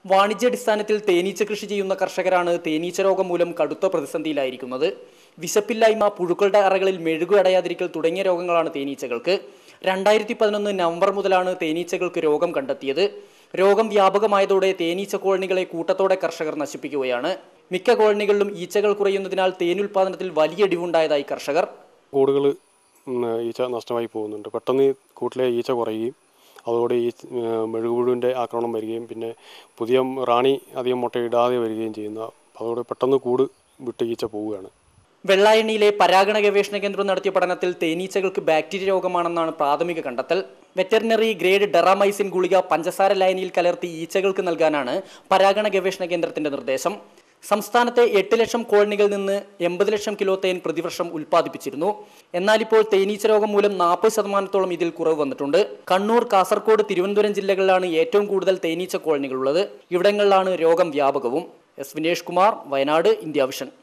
വാണിജ്യാടിസ്ഥാനത്തിൽ തേനീച്ച കൃഷി ചെയ്യുന്ന കർഷകരാണ് തേനീച്ച രോഗം മൂലം കടുത്ത പ്രതിസന്ധിയിലായിരിക്കുന്നത് വിശപ്പില്ലായ്മ പുഴുക്കളുടെ അറകളിൽ മെഴുകു അടയാതിരിക്കൽ തുടങ്ങിയ രോഗങ്ങളാണ് തേനീച്ചകൾക്ക് രണ്ടായിരത്തി പതിനൊന്ന് നവംബർ മുതലാണ് തേനീച്ചകൾക്ക് രോഗം കണ്ടെത്തിയത് രോഗം വ്യാപകമായതോടെ തേനീച്ച കോളനികളെ കൂട്ടത്തോടെ കർഷകർ നശിപ്പിക്കുകയാണ് മിക്ക കോളനികളിലും ഈച്ചകൾ കുറയുന്നതിനാൽ തേനുൽപാദനത്തിൽ വലിയ ഇടിവുണ്ടായതായി കർഷകർ കൂടുകൾ ഈച്ച നഷ്ടമായി പോകുന്നുണ്ട് പെട്ടെന്ന് ഈ കൂട്ടിലെ ഈച്ച കുറയുകയും അതോടെ ഈ മെഴുകുപുഴുവിൻ്റെ ആക്രമണം വരികയും പിന്നെ പുതിയ റാണി അധികം മുട്ടയിടാതെ വരികയും ചെയ്യുന്ന അതോടെ പെട്ടെന്ന് കൂട് വിട്ട് ഈച്ച പോവുകയാണ് വെള്ളായണിയിലെ പരാഗണ ഗവേഷണ കേന്ദ്രം നടത്തിയ പഠനത്തിൽ തേനീച്ചകൾക്ക് ബാക്ടീരിയ രോഗമാണെന്നാണ് പ്രാഥമിക കണ്ടെത്തൽ വെറ്ററിനറി ഗ്രേഡ് ഡെറാമൈസിൻ ഗുളിക പഞ്ചസാര ലായനിയിൽ കലർത്തി ഈച്ചകൾക്ക് നൽകാനാണ് പരാഗണ ഗവേഷണ കേന്ദ്രത്തിന്റെ നിർദ്ദേശം സംസ്ഥാനത്തെ എട്ട് ലക്ഷം കോളനികളിൽ നിന്ന് എൺപത് ലക്ഷം കിലോ തേൻ പ്രതിവർഷം ഉൽപ്പാദിപ്പിച്ചിരുന്നു എന്നാൽ ഇപ്പോൾ തേനീച്ച രോഗം മൂലം നാൽപ്പത് ശതമാനത്തോളം ഇതിൽ കുറവ് വന്നിട്ടുണ്ട് കണ്ണൂർ കാസർഗോഡ് തിരുവനന്തപുരം ജില്ലകളിലാണ് ഏറ്റവും കൂടുതൽ തേനീച്ച കോളനികളുള്ളത് ഇവിടങ്ങളിലാണ് രോഗം വ്യാപകവും S Vinesh Kumar Wayanad India vision